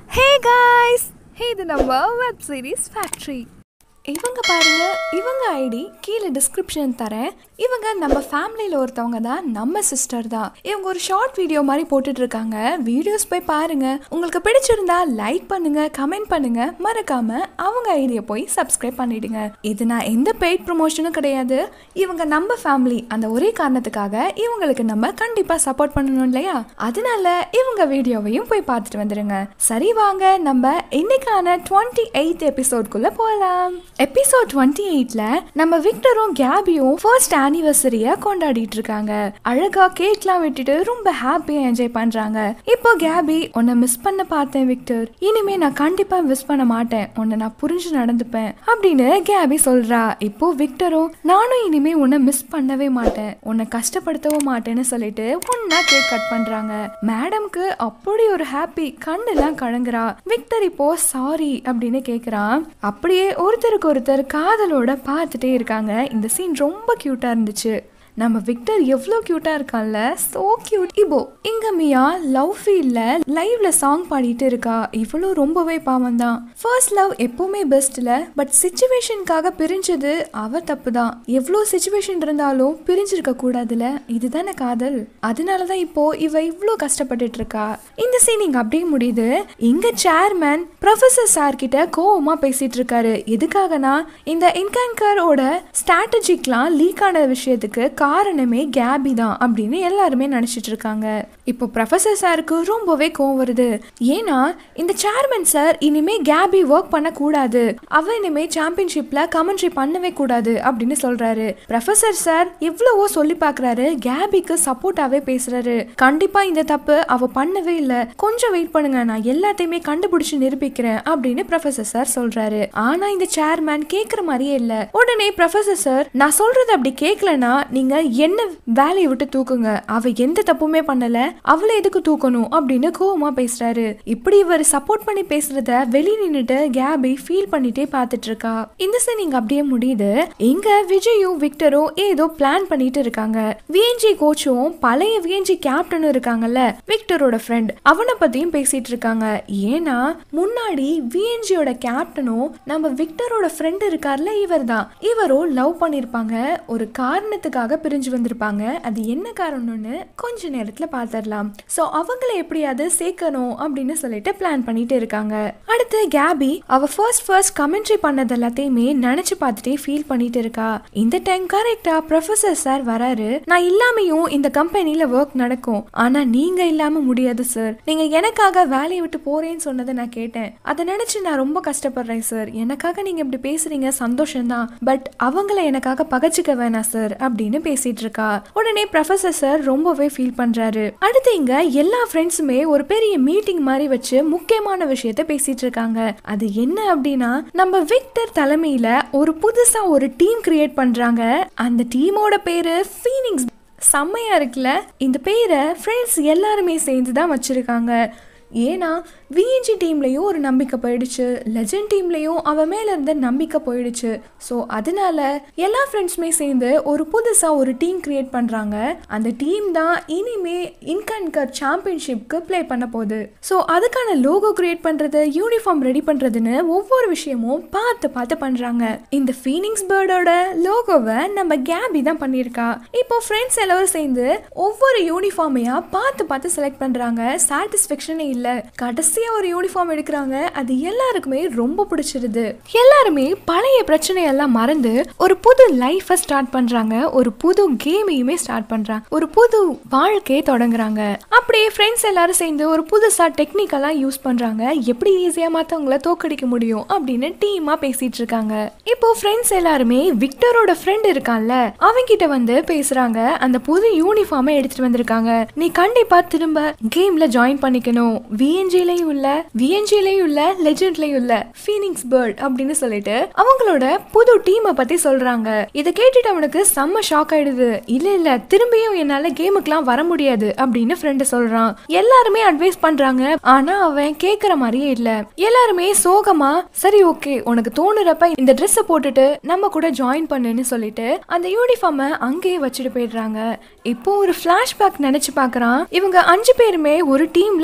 ஹே guys இது நம்ம web series factory இவங்க பாருங்க இவங்க ஐடி கீழே டிஸ்கிரிப்ஷன் தரேன் இவங்க நம்ம ஃபேமிலியில் ஒருத்தவங்க தான் நம்ம சிஸ்டர் தான் இவங்க ஒரு ஷார்ட் வீடியோ மாதிரி போட்டுட்டு இருக்காங்க வீடியோஸ் போய் பாருங்க உங்களுக்கு பிடிச்சிருந்தா லைக் பண்ணுங்க கமெண்ட் பண்ணுங்க மறக்காம அவங்க ஐடியை போய் சப்ஸ்கிரைப் பண்ணிடுங்க இது நான் எந்த பெய்ட் ப்ரொமோஷனும் கிடையாது இவங்க நம்ம ஃபேமிலி அந்த ஒரே காரணத்துக்காக இவங்களுக்கு நம்ம கண்டிப்பா சப்போர்ட் பண்ணணும் இல்லையா அதனால இவங்க வீடியோவையும் போய் பார்த்துட்டு வந்துருங்க சரி வாங்க நம்ம இன்னைக்கான டுவெண்ட்டி எயித் எபிசோட்குள்ள போகலாம் எபிசோட் டுவெண்ட்டி எயிட்ல நம்ம விக்டரும் கேபியும் ஃபர்ஸ்ட் ஆனிவர்சரிய கொண்டாடிட்டு இருக்காங்க அழகா கேக்லாம் விட்டுட்டு ரொம்ப ஹாப்பியா என்ஜாய் பண்றாங்க இப்போ கேபி உன்னை மிஸ் பண்ண பார்த்தேன் விக்டர் இனிமே நான் கண்டிப்பா மிஸ் பண்ண மாட்டேன் உன்னை நான் புரிஞ்சு நடந்துப்பேன் அப்படின்னு கேபி சொல்றா இப்போ விக்டரும் நானும் இனிமே உன்னை மிஸ் பண்ணவே மாட்டேன் உன்னை கஷ்டப்படுத்தவும் மாட்டேன்னு சொல்லிட்டு ஒன்னா கேக் கட் பண்றாங்க மேடம்க்கு அப்படி ஒரு ஹாப்பி கண்ணெல்லாம் கலங்குறா விக்டர் இப்போ சாரி அப்படின்னு கேக்குறான் அப்படியே ஒருத்தருக்கு ஒருத்தர் காதலோட பார்த்துட்டே இருக்காங்க இந்த சீன் ரொம்ப கியூட்டா இருந்துச்சு நம்ம விக்டர் எவ்வளோ கியூட்டா இருக்கான்ல சோ கியூட் இப்போ இங்க மியா லவ் ஃபீல்ட்ல லைவ்ல சாங் பாடிட்டு இருக்கா இவ்வளோ ரொம்பவே பாவம் தான் ஃபர்ஸ்ட் லவ் எப்பவுமே பெஸ்ட்ல பட் சுச்சுவேஷனுக்காக பிரிஞ்சது அவ தப்பு தான் எவ்வளோ சுச்சுவேஷன் இருந்தாலும் பிரிஞ்சிருக்க கூடாதுல இதுதானே காதல் அதனால தான் இப்போ இவ இவ்வளோ கஷ்டப்பட்டுட்டு இருக்கா இந்த சீன் இங்க அப்படியே முடியுது இங்க சேர்மேன் ப்ரொஃபசர் சார் கிட்ட கோவமா பேசிட்டு இருக்காரு எதுக்காகனா இந்த இன்கன்கரோட ஸ்ட்ராட்டஜிக்லாம் லீக் ஆன விஷயத்துக்கு காரணமே கேபி தான் அப்படின்னு எல்லாருமே நினைச்சிட்டு இருக்காங்க இப்போ ப்ரொஃபசர் சாருக்கு ரொம்பவே கோவம் வருது ஏன்னா இந்த சேர்மன் சார் இனிமே கேபி ஒர்க் பண்ணக்கூடாது அவ இனிமே சாம்பியன்ஷிப்ல கமெண்ட்ரி பண்ணவே கூடாது அப்படின்னு சொல்றாரு ப்ரொஃபசர் சார் எவ்வளவோ சொல்லி பார்க்கறாரு கேபிக்கு சப்போர்ட்டாவே பேசுறாரு கண்டிப்பா இந்த தப்பு அவ பண்ணவே இல்லை கொஞ்சம் வெயிட் பண்ணுங்க நான் எல்லாத்தையுமே கண்டுபிடிச்சு நிரூபிக்கிறேன் அப்படின்னு ப்ரொஃபசர் சார் சொல்றாரு ஆனா இந்த சேர்மேன் கேக்குற மாதிரியே இல்ல உடனே ப்ரொஃபசர் சார் நான் சொல்றது அப்படி கேட்கலனா நீங்க என்ன வேலையை விட்டு தூக்குங்க அவ எந்த தப்புமே பண்ணல அவளை எதுக்கு தூக்கணும் அப்படின்னு கோவமா பேசுறாரு இப்படி இவர் சப்போர்ட் பண்ணி பேசுறத வெளிய நின்னுட்டு கேபி ஃபீல் பண்ணிட்டே பார்த்துட்டு இருக்கா இந்த சீன் இங்க அப்படியே முடியுது இங்க விஜயும் விக்டரும் ஏதோ பிளான் பண்ணிட்டு இருக்காங்க விஎன்ஜி கோச்சும் பழைய விஎன்ஜி கேப்டனும் இருக்காங்கல்ல விக்டரோட ஃப்ரெண்ட் அவனை பத்தியும் பேசிட்டு இருக்காங்க ஏன்னா முன்னாடி விஎன்ஜியோட கேப்டனும் நம்ம விக்டரோட ஃப்ரெண்ட் இருக்கார்ல இவர் தான் இவரும் லவ் பண்ணிருப்பாங்க ஒரு காரணத்துக்காக பிரிஞ்சு வந்திருப்பாங்க அது என்ன காரணம்னு கொஞ்ச நேரத்துல பாத்திரலாம் சோ அவங்கள எப்படியாவது சேர்க்கணும் அப்படின்னு சொல்லிட்டு பிளான் பண்ணிட்டு இருக்காங்க அடுத்து கேபி அவ ஃபர்ஸ்ட் ஃபர்ஸ்ட் கமெண்ட்ரி பண்ணது எல்லாத்தையுமே நினைச்சு பார்த்துட்டே ஃபீல் பண்ணிட்டு இருக்கா இந்த டைம் கரெக்டா ப்ரொஃபசர் சார் வராரு நான் இல்லாமையும் இந்த கம்பெனில ஒர்க் நடக்கும் ஆனா நீங்க இல்லாம முடியாது சார் நீங்க எனக்காக வேலையை விட்டு போறேன்னு சொன்னதை நான் கேட்டேன் அதை நினைச்சு நான் ரொம்ப கஷ்டப்படுறேன் சார் எனக்காக நீங்க இப்படி பேசுறீங்க சந்தோஷம்தான் பட் அவங்கள எனக்காக பகச்சுக்க வேணாம் சார் அப்படின்னு பேசிட்டு இருக்கா உடனே ப்ரொஃபசர் சார் ரொம்பவே ஃபீல் பண்றாரு அடுத்து இங்க எல்லா ஃப்ரெண்ட்ஸுமே ஒரு பெரிய மீட்டிங் மாதிரி வச்சு முக்கியமான விஷயத்த பேசிட்டு இருக்காங்க அது என்ன அப்படின்னா நம்ம விக்டர் தலைமையில ஒரு புதுசா ஒரு டீம் கிரியேட் பண்றாங்க அந்த டீமோட பேரு ஃபீனிங்ஸ் செம்மையா இருக்குல்ல இந்த பேரை ஃப்ரெண்ட்ஸ் எல்லாருமே சேர்ந்து தான் வச்சிருக்காங்க ஏன்னா விஎன்ஜி டீம்லேயும் ஒரு நம்பிக்கை போயிடுச்சு லெஜண்ட் டீம்லேயும் அவன் மேலே இருந்த நம்பிக்கை போயிடுச்சு ஸோ அதனால எல்லா ஃப்ரெண்ட்ஸுமே சேர்ந்து ஒரு புதுசாக ஒரு டீம் கிரியேட் பண்ணுறாங்க அந்த டீம் தான் இனிமே இன்கன்கர் சாம்பியன்ஷிப்க்கு ப்ளே பண்ண போகுது ஸோ அதுக்கான லோகோ கிரியேட் பண்ணுறது யூனிஃபார்ம் ரெடி பண்ணுறதுன்னு ஒவ்வொரு விஷயமும் பார்த்து பார்த்து பண்ணுறாங்க இந்த ஃபீனிங்ஸ் பேர்டோட லோகோவை நம்ம கேபி தான் பண்ணியிருக்கா இப்போ ஃப்ரெண்ட்ஸ் எல்லாரும் சேர்ந்து ஒவ்வொரு யூனிஃபார்மையா பார்த்து பார்த்து செலக்ட் பண்ணுறாங்க சாட்டிஸ்ஃபேக்ஷனே இல்லை கடைசியா ஒரு யூனிஃபார்ம் எடுக்கிறாங்க அது எல்லாருக்குமே ரொம்ப பிடிச்சிருது எல்லாருமே பழைய பிரச்சனையெல்லாம் மறந்து ஒரு புது லைஃபை ஸ்டார்ட் பண்றாங்க ஒரு புது கேமையுமே ஸ்டார்ட் பண்றாங்க ஒரு புது வாழ்க்கையை தொடங்குறாங்க அப்படியே ஃப்ரெண்ட்ஸ் எல்லாரும் சேர்ந்து ஒரு புதுசா டெக்னிக்கெல்லாம் யூஸ் பண்றாங்க எப்படி ஈஸியா மத்தவங்கள தோக்கடிக்க முடியும் அப்படின்னு டீமா பேசிட்டு இருக்காங்க இப்போ ஃப்ரெண்ட்ஸ் எல்லாருமே விக்டரோட ஃப்ரெண்ட் இருக்கான்ல அவங்கிட்ட வந்து பேசுறாங்க அந்த புது யூனிஃபார்மை எடுத்துட்டு வந்திருக்காங்க நீ கண்டிப்பா திரும்ப கேம்ல ஜாயின் பண்ணிக்கணும் விஎன்ஜிலையும் உள்ள விஎன்ஜிலையும் உள்ள லெஜெண்ட்லயும் உள்ள ஃபீனிங்ஸ் பேர்ட் அப்படின்னு சொல்லிட்டு அவங்களோட புது டீமை பத்தி சொல்றாங்க இதை கேட்டுட்டு அவனுக்கு செம்ம ஷாக் ஆயிடுது இல்ல இல்ல திரும்பியும் என்னால கேமுக்குலாம் வர முடியாது அப்படின்னு ஃப்ரெண்டு சொல்றான் எல்லாருமே அட்வைஸ் பண்றாங்க ஆனா அவன் கேக்குற மாதிரியே இல்ல எல்லாருமே சோகமா சரி ஓகே உனக்கு தோணுறப்ப இந்த ட்ரெஸ்ஸை போட்டுட்டு நம்ம கூட ஜாயின் பண்ணுன்னு சொல்லிட்டு அந்த யூனிஃபார்மை அங்கேயே வச்சுட்டு போயிடுறாங்க இப்போ ஒரு ஃபிளாஷ்பேக் நினைச்சு பார்க்கறான் இவங்க அஞ்சு பேருமே ஒரு டீம்ல இருப்பாங்க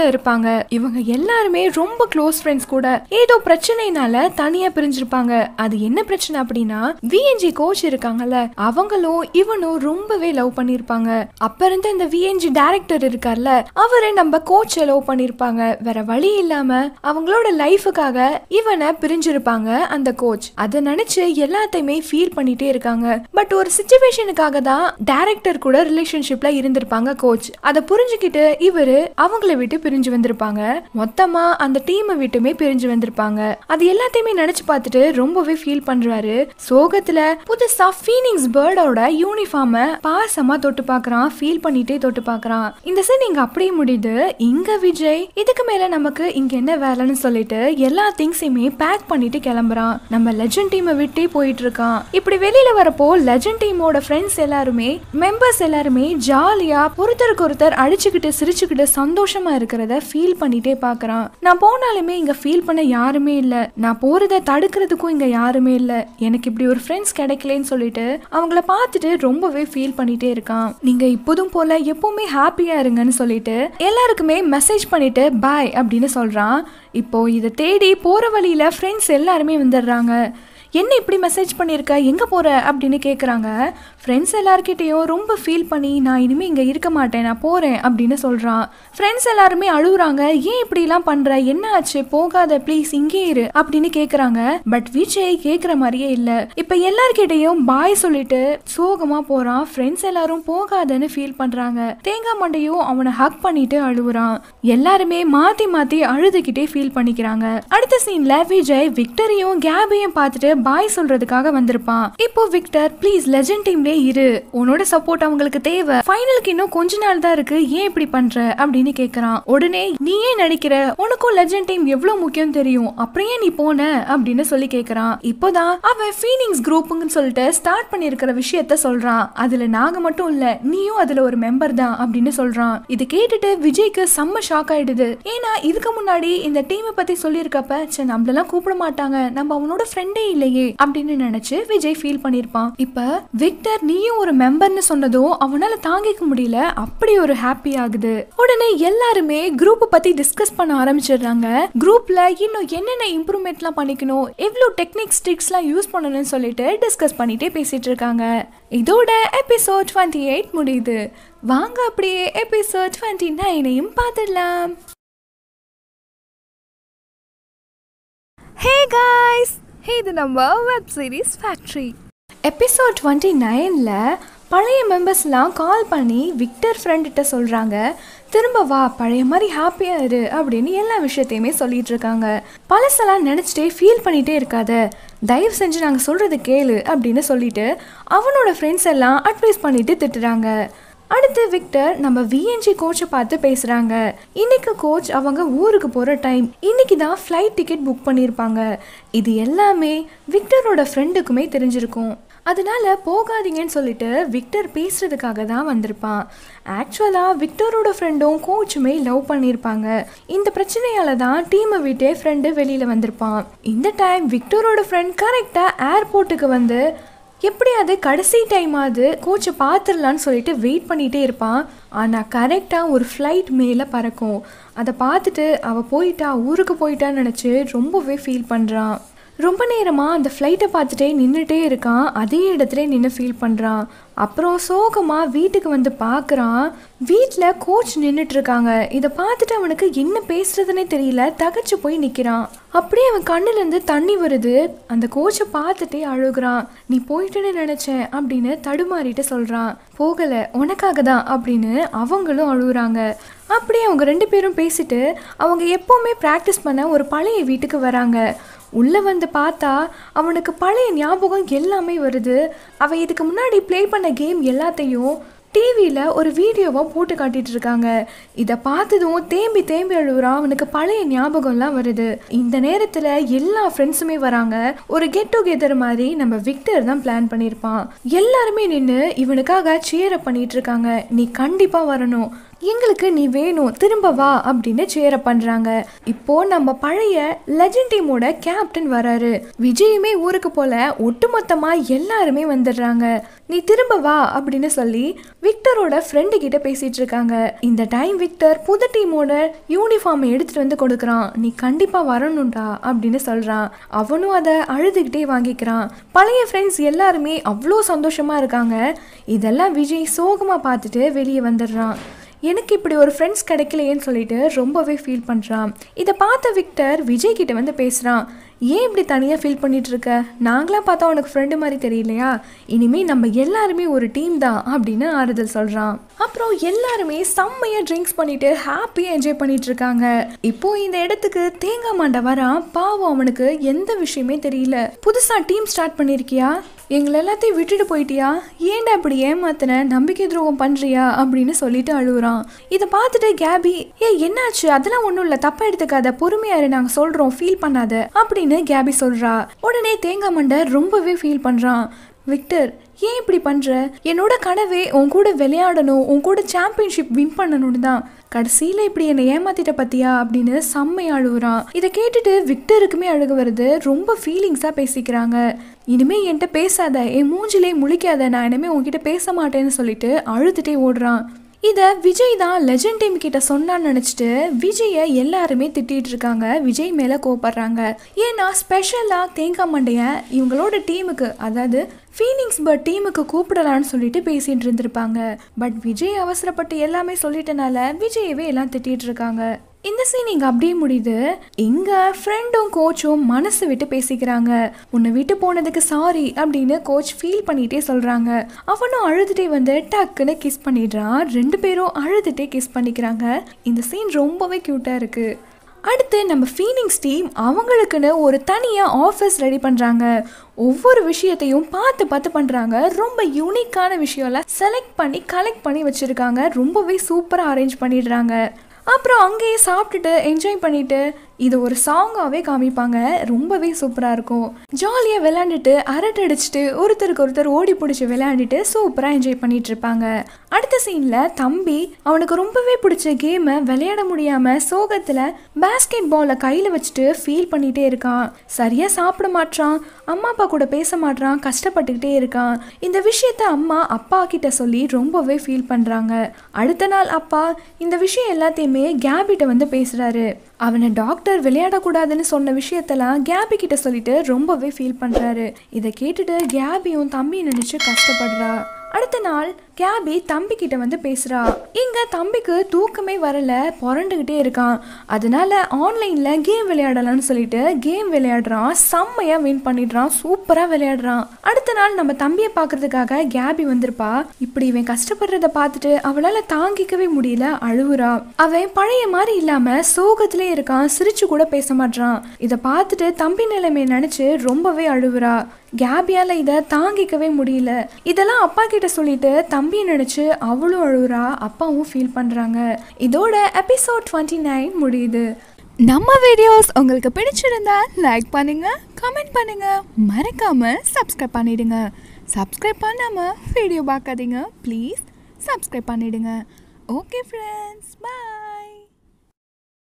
இவங்க எல்லாருமே ரொம்ப க்ளோஸ் ஃப்ரெண்ட்ஸ் கூட ஏதோ பிரச்சனைனால தனியா பிரிஞ்சிருப்பாங்க அது என்ன பிரச்சனை அப்படின்னா விஎன்ஜி கோச் இருக்காங்கல்ல அவங்களும் இவனும் ரொம்பவே லவ் பண்ணிருப்பாங்க அப்ப இருந்த இந்த விஎன்ஜி டைரக்டர் இருக்கார்ல அவரு நம்ம கோச்சை லவ் பண்ணிருப்பாங்க வேற வழி இல்லாம அவங்களோட லைஃபுக்காக இவனை பிரிஞ்சிருப்பாங்க அந்த கோச் அதை நினைச்சு எல்லாத்தையுமே ஃபீல் பண்ணிட்டே இருக்காங்க பட் ஒரு சுச்சுவேஷனுக்காக தான் டைரக்டர் கூட ரிலேஷன்ஷிப்ல இருந்திருப்பாங்க கோச் அதை புரிஞ்சுக்கிட்டு இவரு அவங்கள விட்டு பிரிஞ்சு வந்திருப்பாங்க மொத்தமா அந்த டீமை விட்டுமே பிரிஞ்சு வந்திருப்பாங்க அது எல்லாத்தையுமே நினைச்சு பார்த்துட்டு ரொம்பவே ஃபீல் பண்றாரு சோகத்துல புதுசா ஃபீனிங்ஸ் பேர்டோட யூனிஃபார்ம பாசமா தொட்டு பார்க்கறான் ஃபீல் பண்ணிட்டே தொட்டு பார்க்கறான் இந்த சீன் இங்க அப்படியே முடியுது இங்க விஜய் இதுக்கு மேல நமக்கு இங்க என்ன வேலைன்னு சொல்லிட்டு எல்லா திங்ஸையுமே பேக் பண்ணிட்டு கிளம்புறான் நம்ம லெஜண்ட் டீமை விட்டே போயிட்டு இருக்கான் இப்படி வெளியில வரப்போ லெஜண்ட் டீமோட ஃப்ரெண்ட்ஸ் எல்லாருமே மெம்பர்ஸ் எல்லாருமே ஜாலியா ஒருத்தருக்கு ஒருத்தர் அடிச்சுக்கிட்டு சிரிச்சுக்கிட்டு சந்தோஷமா இருக்கிறத ஃபீல் பண்ணிட்டே பார்க்கறான் நான் போனாலுமே இங்க ஃபீல் பண்ண யாருமே இல்ல நான் போறத தடுக்கிறதுக்கும் இங்க யாருமே இல்ல எனக்கு இப்படி ஒரு ஃப்ரெண்ட்ஸ் கிடைக்கலன்னு சொல்லிட்டு அவங்கள பார்த்துட்டு ரொம்பவே ஃபீல் பண்ணிட்டே இருக்கான் நீங்க இப்போதும் போல எப்பவுமே ஹாப்பியா இருங்கன்னு சொல்லிட்டு எல்லாருக்குமே மெசேஜ் பண்ணிட்டு பாய் அப்படின்னு சொல்றான் இப்போ இதை தேடி போற வழியில ஃப்ரெண்ட்ஸ் எல்லாருமே வந்துடுறாங்க என்ன இப்படி மெசேஜ் பண்ணியிருக்க எங்கே போகிற அப்படின்னு கேட்குறாங்க ஃப்ரெண்ட்ஸ் எல்லார்கிட்டேயும் ரொம்ப ஃபீல் பண்ணி நான் இனிமேல் இங்கே இருக்க மாட்டேன் நான் போகிறேன் அப்படின்னு சொல்கிறான் ஃப்ரெண்ட்ஸ் எல்லாருமே அழுகுறாங்க ஏன் இப்படிலாம் பண்ணுற என்ன ஆச்சு போகாத ப்ளீஸ் இங்கே இரு அப்படின்னு கேட்குறாங்க பட் விஜய் கேட்குற மாதிரியே இல்லை இப்போ எல்லார்கிட்டேயும் பாய் சொல்லிட்டு சோகமாக போகிறான் ஃப்ரெண்ட்ஸ் எல்லாரும் போகாதன்னு ஃபீல் பண்ணுறாங்க தேங்காய் மண்டையும் அவனை ஹக் பண்ணிட்டு அழுகுறான் எல்லாருமே மாற்றி மாற்றி அழுதுகிட்டே ஃபீல் பண்ணிக்கிறாங்க அடுத்த சீனில் விஜய் விக்டரையும் கேபையும் பார்த்துட்டு பாய் சொல்றதுக்காக வந்திருப்பான் இப்போ விக்டர் ப்ளீஸ் லெஜண்ட் டீம்லே இரு உன்னோட சப்போர்ட் அவங்களுக்கு தேவை ஃபைனலுக்கு இன்னும் கொஞ்ச நாள் தான் இருக்கு ஏன் இப்படி பண்ற அப்படின்னு கேக்குறான் உடனே நீ ஏன் நடிக்கிற உனக்கும் லெஜண்ட் டீம் எவ்வளவு முக்கியம் தெரியும் அப்புறம் ஏன் நீ போன அப்படின்னு சொல்லி கேக்குறான் இப்போதான் அவன் ஃபீனிங்ஸ் குரூப்புங்கன்னு சொல்லிட்டு ஸ்டார்ட் பண்ணிருக்கிற விஷயத்த சொல்றான் அதுல நாங்க மட்டும் இல்ல நீயும் அதுல ஒரு மெம்பர் தான் அப்படின்னு சொல்றான் இது கேட்டுட்டு விஜய்க்கு செம்ம ஷாக் ஆயிடுது ஏன்னா இதுக்கு முன்னாடி இந்த டீமை பத்தி சொல்லியிருக்கப்ப சே நம்மளெல்லாம் கூப்பிட மாட்டாங்க நம்ம அவனோட ஃப்ரெண்டே இல்லையே அப்படின்னு நினைச்சு விஜய் ஃபீல் பண்ணிருப்பான் இப்ப விக்டர் நீயும் ஒரு மெம்பர்னு சொன்னதும் அவனால தாங்கிக்க முடியல அப்படி ஒரு ஹாப்பி ஆகுது உடனே எல்லாருமே குரூப் பத்தி டிஸ்கஸ் பண்ண ஆரம்பிச்சிடுறாங்க குரூப்ல இன்னும் என்னென்ன இம்ப்ரூவ்மெண்ட்லாம் பண்ணிக்கணும் எவ்வளவு டெக்னிக்ஸ் ட்ரிக்ஸ்லாம் யூஸ் பண்ணணும்னு சொல்லிட்டு டிஸ்கஸ் பண்ணிட்டே பேசிட்டு இருக்காங்க இதோட எபிசோட் டுவெண்ட்டி எயிட் முடியுது வாங்க அப்படியே எபிசோட் டுவெண்ட்டி நைனையும் பார்த்துடலாம் ஹே காய்ஸ் இது நம்ம web series factory episode twenty நைனில் பழைய மெம்பர்ஸ்லாம் கால் பண்ணி விக்டர் ஃப்ரெண்ட்கிட்ட சொல்கிறாங்க திரும்ப வா பழைய மாதிரி ஹாப்பியாக இரு அப்படின்னு எல்லா விஷயத்தையுமே சொல்லிட்டு இருக்காங்க பழசெல்லாம் நினச்சிட்டே ஃபீல் பண்ணிகிட்டே இருக்காத தயவு செஞ்சு நாங்கள் சொல்கிறது கேளு அப்படின்னு சொல்லிட்டு அவனோட ஃப்ரெண்ட்ஸ் எல்லாம் அட்வைஸ் பண்ணிட்டு திட்டுறாங்க அடுத்து விக்டர் நம்ம விஎன்ஜி கோச்சை பார்த்து பேசுகிறாங்க இன்னைக்கு கோச் அவங்க ஊருக்கு போகிற டைம் இன்னைக்கு தான் ஃப்ளைட் டிக்கெட் புக் பண்ணியிருப்பாங்க இது எல்லாமே விக்டரோட ஃப்ரெண்டுக்குமே தெரிஞ்சிருக்கும் அதனால போகாதீங்கன்னு சொல்லிட்டு விக்டர் பேசுறதுக்காக தான் வந்திருப்பான் ஆக்சுவலாக விக்டரோட ஃப்ரெண்டும் கோச்சுமே லவ் பண்ணியிருப்பாங்க இந்த பிரச்சனையால தான் டீமை விட்டே ஃப்ரெண்டு வெளியில் வந்திருப்பான் இந்த டைம் விக்டரோட ஃப்ரெண்ட் கரெக்டாக ஏர்போர்ட்டுக்கு வந்து எப்படியாவது கடைசி டைமாவது கோச்சை பார்த்துடலான்னு சொல்லிட்டு வெயிட் பண்ணிகிட்டே இருப்பான் ஆனால் கரெக்டாக ஒரு ஃப்ளைட் மேலே பறக்கும் அதை பார்த்துட்டு அவள் போயிட்டா ஊருக்கு போயிட்டான்னு நினச்சி ரொம்பவே ஃபீல் பண்ணுறான் ரொம்ப நேரமாக அந்த ஃப்ளைட்டை பார்த்துட்டே நின்றுட்டே இருக்கான் அதே இடத்துல நின்று ஃபீல் பண்ணுறான் அப்புறம் சோகமாக வீட்டுக்கு வந்து பார்க்குறான் வீட்டில் கோச் நின்றுட்டு இருக்காங்க இதை பார்த்துட்டு அவனுக்கு என்ன பேசுறதுனே தெரியல தகச்சு போய் நிற்கிறான் அப்படியே அவன் கண்ணுலேருந்து தண்ணி வருது அந்த கோச்சை பார்த்துட்டே அழுகுறான் நீ போயிட்டுன்னு நினச்சேன் அப்படின்னு தடுமாறிட்டு சொல்கிறான் போகலை உனக்காக தான் அப்படின்னு அவங்களும் அழுகுறாங்க அப்படியே அவங்க ரெண்டு பேரும் பேசிட்டு அவங்க எப்போவுமே ப்ராக்டிஸ் பண்ண ஒரு பழைய வீட்டுக்கு வராங்க உள்ளே வந்து பார்த்தா அவனுக்கு பழைய ஞாபகம் எல்லாமே வருது அவன் இதுக்கு முன்னாடி ப்ளே பண்ண கேம் எல்லாத்தையும் டிவியில் ஒரு வீடியோவை போட்டு காட்டிட்டு இருக்காங்க இதை பார்த்ததும் தேம்பி தேம்பி அழுகுறான் அவனுக்கு பழைய ஞாபகம்லாம் வருது இந்த நேரத்தில் எல்லா ஃப்ரெண்ட்ஸுமே வராங்க ஒரு கெட் டுகெதர் மாதிரி நம்ம விக்டர் தான் பிளான் பண்ணியிருப்பான் எல்லாருமே நின்று இவனுக்காக சேர பண்ணிட்டு இருக்காங்க நீ கண்டிப்பாக வரணும் எங்களுக்கு நீ வேணும் திரும்ப வா அப்படின்னு சேர பண்றாங்க இப்போ நம்ம பழைய லெஜண்ட் டீமோட கேப்டன் வராரு விஜயுமே ஊருக்கு போல ஒட்டுமொத்தமா எல்லாருமே வந்துடுறாங்க நீ திரும்ப வா அப்படின்னு சொல்லி விக்டரோட ஃப்ரெண்டு கிட்ட பேசிட்டு இருக்காங்க இந்த டைம் விக்டர் புது டீமோட யூனிஃபார்ம் எடுத்துட்டு வந்து கொடுக்குறான் நீ கண்டிப்பா வரணும்டா அப்படின்னு சொல்றான் அவனும் அதை அழுதுகிட்டே வாங்கிக்கிறான் பழைய ஃப்ரெண்ட்ஸ் எல்லாருமே அவ்வளோ சந்தோஷமா இருக்காங்க இதெல்லாம் விஜய் சோகமா பார்த்துட்டு வெளியே வந்துடுறான் எனக்கு இப்படி ஒரு ஃப்ரெண்ட்ஸ் கிடைக்கலையேன்னு சொல்லிட்டு ரொம்பவே ஃபீல் பண்ணுறான் இதை பார்த்த விக்டர் விஜய் கிட்ட வந்து பேசுகிறான் ஏன் இப்படி தனியாக ஃபீல் பண்ணிட்டு இருக்க நாங்களாம் பார்த்தா உனக்கு ஃப்ரெண்டு மாதிரி தெரியலையா இனிமே நம்ம எல்லாருமே ஒரு டீம் தான் அப்படின்னு ஆறுதல் சொல்கிறான் அப்புறம் எல்லாருமே செம்மையாக ட்ரிங்க்ஸ் பண்ணிட்டு ஹாப்பியாக என்ஜாய் பண்ணிட்டு இருக்காங்க இப்போ இந்த இடத்துக்கு தேங்காய் மாண்டை வரான் பாவம் அவனுக்கு எந்த விஷயமே தெரியல புதுசாக டீம் ஸ்டார்ட் பண்ணியிருக்கியா எங்களை எல்லாத்தையும் விட்டுட்டு போயிட்டியா ஏன்டா இப்படி ஏமாத்தின நம்பிக்கை துரோகம் பண்றியா அப்படின்னு சொல்லிட்டு அழுகுறான் இதை பார்த்துட்டு கேபி ஏ என்னாச்சு அதெல்லாம் ஒன்றும் இல்லை தப்பா எடுத்துக்காத பொறுமையாரு நாங்கள் சொல்றோம் ஃபீல் பண்ணாத அப்படின்னு கேபி சொல்றா உடனே தேங்காய் மண்டை ரொம்பவே ஃபீல் பண்றான் விக்டர் ஏன் இப்படி பண்ற என்னோட கனவே உன் கூட விளையாடணும் உன் கூட சாம்பியன்ஷிப் வின் பண்ணணும்னு தான் கடைசியில இப்படி என்னை ஏமாத்திட்ட பத்தியா அப்படின்னு செம்மை அழுகுறான் இதை கேட்டுட்டு விக்டருக்குமே அழுக வருது ரொம்ப ஃபீலிங்ஸா பேசிக்கிறாங்க இனிமே என்கிட்ட பேசாத என் மூஞ்சிலே முழிக்காத நான் இனிமே உன்கிட்ட பேச மாட்டேன்னு சொல்லிட்டு அழுதுட்டே ஓடுறான் இதை விஜய் தான் லெஜண்ட் டீம் கிட்ட சொன்னான்னு நினச்சிட்டு விஜயை எல்லாருமே திட்டிட்டு இருக்காங்க விஜய் மேலே கோபப்படுறாங்க ஏன்னா ஸ்பெஷலாக தேங்காய் மண்டைய இவங்களோட டீமுக்கு அதாவது ஃபீலிங்ஸ் பட் டீமுக்கு கூப்பிடலான்னு சொல்லிட்டு பேசிட்டு இருந்திருப்பாங்க பட் விஜய் அவசரப்பட்டு எல்லாமே சொல்லிட்டனால விஜயவே எல்லாம் திட்டிட்டு இருக்காங்க இந்த சீன் இங்க அப்படியே முடியுது இங்க ஃப்ரெண்டும் கோச்சும் மனசு விட்டு பேசிக்கிறாங்க உன்னை விட்டு போனதுக்கு சாரி அப்படின்னு கோச் ஃபீல் பண்ணிட்டே சொல்றாங்க அவனும் அழுதுட்டே வந்து டக்குன்னு கிஸ் பண்ணிடுறான் ரெண்டு பேரும் அழுதுட்டே கிஸ் பண்ணிக்கிறாங்க இந்த சீன் ரொம்பவே கியூட்டா இருக்கு அடுத்து நம்ம ஃபீலிங்ஸ் டீம் அவங்களுக்குன்னு ஒரு தனியாக ஆஃபீஸ் ரெடி பண்ணுறாங்க ஒவ்வொரு விஷயத்தையும் பார்த்து பார்த்து பண்ணுறாங்க ரொம்ப யூனிக்கான விஷயம்லாம் செலக்ட் பண்ணி கலெக்ட் பண்ணி வச்சுருக்காங்க ரொம்பவே சூப்பராக அரேஞ்ச் பண்ணிடுறாங்க அப்புறம் அங்கேயே சாப்பிட்டுட்டு என்ஜாய் பண்ணிட்டு இது ஒரு சாங்காகவே காமிப்பாங்க ரொம்பவே சூப்பராக இருக்கும் ஜாலியாக விளையாண்டுட்டு அரட்டை அடிச்சுட்டு ஒருத்தருக்கு ஒருத்தர் ஓடி பிடிச்சி விளையாண்டுட்டு சூப்பராக என்ஜாய் பண்ணிட்டு இருப்பாங்க அடுத்த சீனில் தம்பி அவனுக்கு ரொம்பவே பிடிச்ச கேமை விளையாட முடியாமல் சோகத்தில் பேஸ்கெட் பாலை கையில் வச்சுட்டு ஃபீல் பண்ணிகிட்டே இருக்கான் சரியாக சாப்பிட மாட்றான் அம்மா அப்பா கூட பேச மாட்றான் கஷ்டப்பட்டுக்கிட்டே இருக்கான் இந்த விஷயத்த அம்மா அப்பா கிட்ட சொல்லி ரொம்பவே ஃபீல் பண்ணுறாங்க அடுத்த நாள் அப்பா இந்த விஷயம் எல்லாத்தையுமே கேபிட்ட வந்து பேசுகிறாரு அவனை டாக்டர் விளையாடக்கூடாதுன்னு சொன்ன விஷயத்தெல்லாம் கேபி கிட்ட சொல்லிட்டு ரொம்பவே ஃபீல் பண்ணுறாரு இதை கேட்டுட்டு கேபியும் தம்பி நினச்சி கஷ்டப்படுறா அடுத்த நாள் கேபி தம்பி கிட்ட வந்து பேசுறா இங்க தம்பிக்கு தூக்கமே வரல புரண்டுகிட்டே இருக்கான் அதனால ஆன்லைன்ல கேம் விளையாடலாம்னு சொல்லிட்டு கேம் விளையாடுறான் செம்மையா வின் பண்ணிடுறான் சூப்பரா விளையாடுறான் அடுத்த நாள் நம்ம தம்பியை பாக்குறதுக்காக கேபி வந்திருப்பா இப்படி இவன் கஷ்டப்படுறத பார்த்துட்டு அவளால தாங்கிக்கவே முடியல அழுவுறா அவன் பழைய மாதிரி இல்லாம சோகத்திலே இருக்கான் சிரிச்சு கூட பேச மாட்டான் இதை பார்த்துட்டு தம்பி நிலைமை நினைச்சு ரொம்பவே அழுவுறா கேபியால இதை தாங்கிக்கவே முடியல இதெல்லாம் அப்பா கிட்ட சொல்லிட்டு தம்பியை நினைச்சு அவளும் அழுவுறா அப்பாவும் ஃபீல் பண்றாங்க இதோட எபிசோட் டுவெண்ட்டி நைன் முடியுது நம்ம வீடியோஸ் உங்களுக்கு பிடிச்சிருந்தா லைக் பண்ணுங்க கமெண்ட் பண்ணுங்க மறக்காம சப்ஸ்கிரைப் பண்ணிடுங்க சப்ஸ்கிரைப் பண்ணாம வீடியோ பார்க்காதீங்க ப்ளீஸ் சப்ஸ்கிரைப் பண்ணிடுங்க ஓகே ஃப்ரெண்ட்ஸ் பை